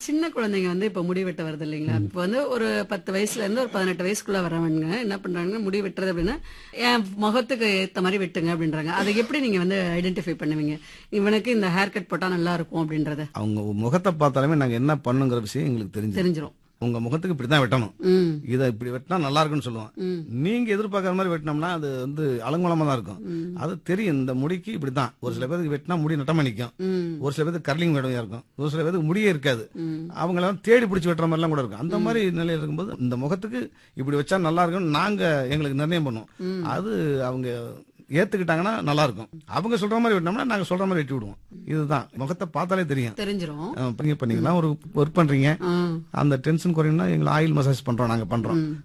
சின்ன குழந்தைங்க வந்து இப்ப முடி வெட்ட வருது இல்லைங்களா இப்ப வந்து ஒரு பத்து வயசுல இருந்து ஒரு பதினெட்டு வயசுக்குள்ள வரவங்க என்ன பண்றாங்க முடி வெட்டுறது அப்படின்னா என் முகத்துக்கு ஏத்த மாதிரி வெட்டுங்க அப்படின்றாங்க அதை எப்படி நீங்க வந்து ஐடென்டிஃபை பண்ணுவீங்க இவனுக்கு இந்த ஹேர் கட் போட்டா நல்லா இருக்கும் அப்படின்றத அவங்க முகத்தை பார்த்தாலுமே நாங்க என்ன பண்ணுங்கிற விஷயம் எங்களுக்கு தெரிஞ்சு தெரிஞ்சிரும் உங்க முகத்துக்கு இப்படிதான் வெட்டணும் ம் இதை இப்படி வெட்டினா நல்லா இருக்கும்னு சொல்லுவோம் ம். நீங்க எதிர்பார்க்கற மாதிரி வெட்டினோம்னா அது வந்து அலங்கோலமா தான் இருக்கும் அது தெரியும் இந்த முடிக்கு இப்படிதான் ஒரு சில பேருக்கு வெட்டினா முடி நட்டமா நிக்கும் ம் ஒரு சில பேருக்கு கர்லிங் வேடமையா இருக்கும் ஒரு சில பேருக்கு முடியே இருக்காது ம் அவங்களாம் தேடி பிடிச்சி வெட்டுற மாதிரிலாம் கூட இருக்கும் அந்த மாதிரி நிலையில இருக்கும்போது இந்த முகத்துக்கு இப்படி வச்சா நல்லா இருக்கும்னு நாங்க எங்களுக்கு நிர்ணயம் பண்ணுவோம் அது அவங்க ஏத்துக்கிட்டாங்கன்னா நல்லா இருக்கும் அவங்க சொல்ற மாதிரி வெட்டினோம்னா நாங்க சொல்ற மாதிரி வெட்டி விடுவோம் இதுதான் முகத்தை பார்த்தாலே தெரியும் தெரிஞ்சிரும் அஹ் நீங்க பண்ணீங்கன்னா ஒரு ஒர்க் பண்றீங்க ஆ அந்த டென்ஷன் குறையணும்னா எங்களை ஆயில் மசாஜ் பண்றோம் நாங்க பண்றோம்